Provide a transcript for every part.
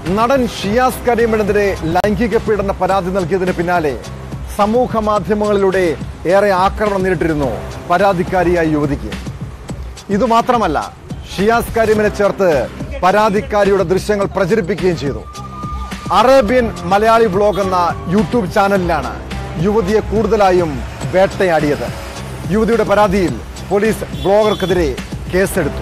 നടൻ ഷിയാസ് കരീമിനെതിരെ ലൈംഗിക പീഡന പരാതി നൽകിയതിന് പിന്നാലെ സമൂഹ മാധ്യമങ്ങളിലൂടെ ഏറെ ആക്രമണം നേരിട്ടിരുന്നു പരാതിക്കാരിയായ യുവതിക്ക് ഇതുമാത്രമല്ല ഷിയാസ് കരീമിനെ ചേർത്ത് പരാതിക്കാരിയുടെ ദൃശ്യങ്ങൾ പ്രചരിപ്പിക്കുകയും ചെയ്തു അറേബ്യൻ മലയാളി വ്ലോഗ് എന്ന യൂട്യൂബ് ചാനലിലാണ് യുവതിയെ കൂടുതലായും വേട്ടയാടിയത് യുവതിയുടെ പരാതിയിൽ പോലീസ് ബ്ലോഗർക്കെതിരെ കേസെടുത്തു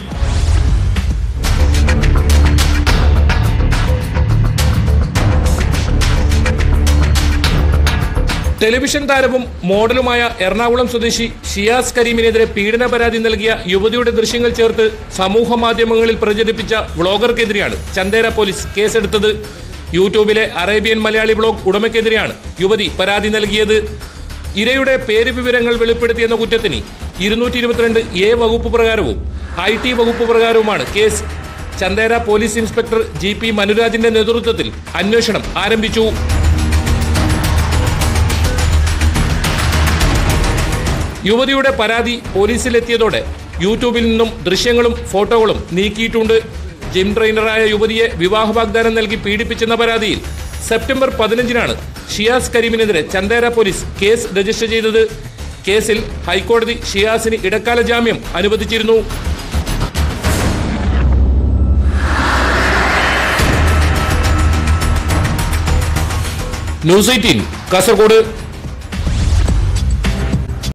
ടെലിവിഷൻ താരവും മോഡലുമായ എറണാകുളം സ്വദേശി ഷിയാസ് കരീമിനെതിരെ പീഡന പരാതി നൽകിയ യുവതിയുടെ ദൃശ്യങ്ങൾ ചേർത്ത് സമൂഹ മാധ്യമങ്ങളിൽ പ്രചരിപ്പിച്ച വ്ളോഗർക്കെതിരെയാണ് ചന്ദേര പോലീസ് കേസെടുത്തത് യൂട്യൂബിലെ അറേബ്യൻ മലയാളി വ്ളോഗ് ഉടമയ്ക്കെതിരെയാണ് യുവതി പരാതി നൽകിയത് ഇരയുടെ പേര് വിവരങ്ങൾ വെളിപ്പെടുത്തിയെന്ന കുറ്റത്തിന് ഇരുന്നൂറ്റി ഇരുപത്തിരണ്ട് എ വകുപ്പ് പ്രകാരവും ഐ ടി വകുപ്പ് പ്രകാരവുമാണ് case Chandera police inspector G P മനുരാജിന്റെ നേതൃത്വത്തിൽ അന്വേഷണം ആരംഭിച്ചു യുവതിയുടെ പരാതി പോലീസിലെത്തിയതോടെ യൂട്യൂബിൽ നിന്നും ദൃശ്യങ്ങളും ഫോട്ടോകളും നീക്കിയിട്ടുണ്ട് ജിം ട്രെയിനറായ യുവതിയെ വിവാഹ വാഗ്ദാനം നൽകി പീഡിപ്പിച്ചെന്ന പരാതിയിൽ സെപ്റ്റംബർ പതിനഞ്ചിനാണ് ഷിയാസ് കരീമിനെതിരെ ചന്ദേര പോലീസ് കേസ് രജിസ്റ്റർ ചെയ്തത് കേസിൽ ഹൈക്കോടതി ഷിയാസിന് ഇടക്കാല ജാമ്യം അനുവദിച്ചിരുന്നു ന്യൂസ് എയ്റ്റീൻ കാസർഗോഡ്